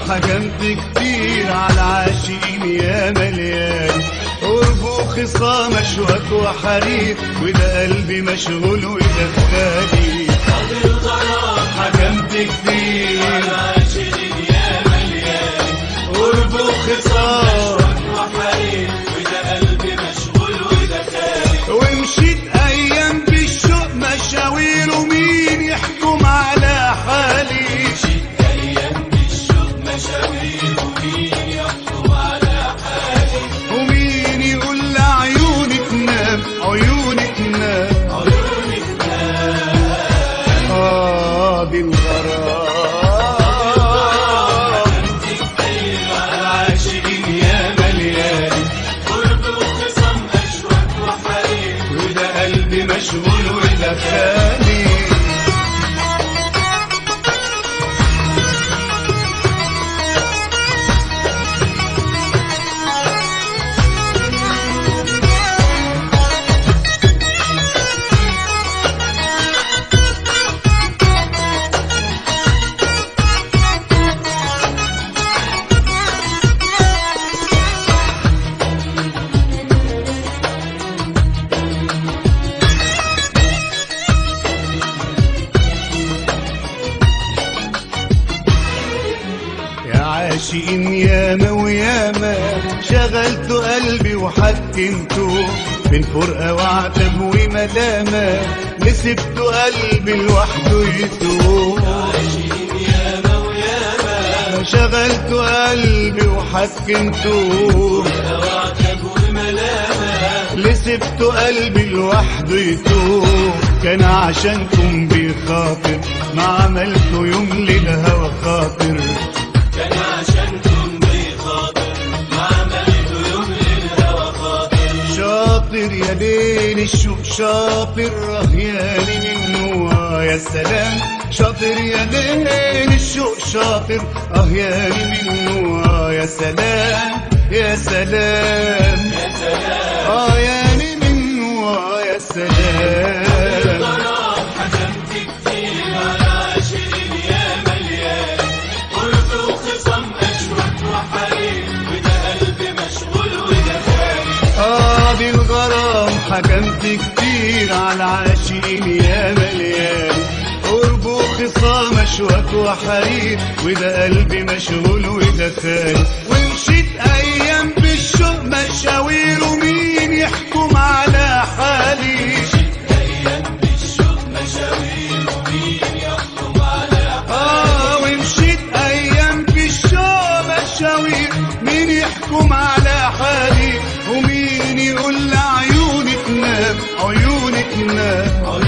حكمت كتير على عاشقين يا مليان قرب وخصام اشواك وحرير وده قلبي مشغول وده خالي حكمت كتير على عاشقين يا مليان قرب وخصام ومشيت ايام بالشوق مشاوير ومين يحكم على حالي ومين يقول لعيونك نام عيونك نام اه بالغرام عاشقين يا مليان وده قلبي مشغول وده خالي يا عاشقين ياما وياما شغلت قلبي وحكمته من فرقة وعتب ومدامة لسبت قلبي لوحده يتوه شغلت قلبي وحكمته لسبت قلبي لوحده يتوه كان عشانكم بخاطر ما عملته يوم للهوى خاطر شاطر يا ليل الشوق شاطر رهياني منه آه يا سلام شاطر يا ليل الشوق شاطر رهياني منه آه يا سلام يا سلام اه ياني منه آه يا سلام اه بالغرام حكمت كتير على عاشقين يا مليان قرب وخصام اشواك وحرير وده قلبي مشغول وده خالي ومشيت ايام بالشوق مشاوير ومين يحكم على حالي آه ومشيت أيام في الشوق مشاوير مين يحكم على حالي ومين يقول لعيونك نام عيونك نام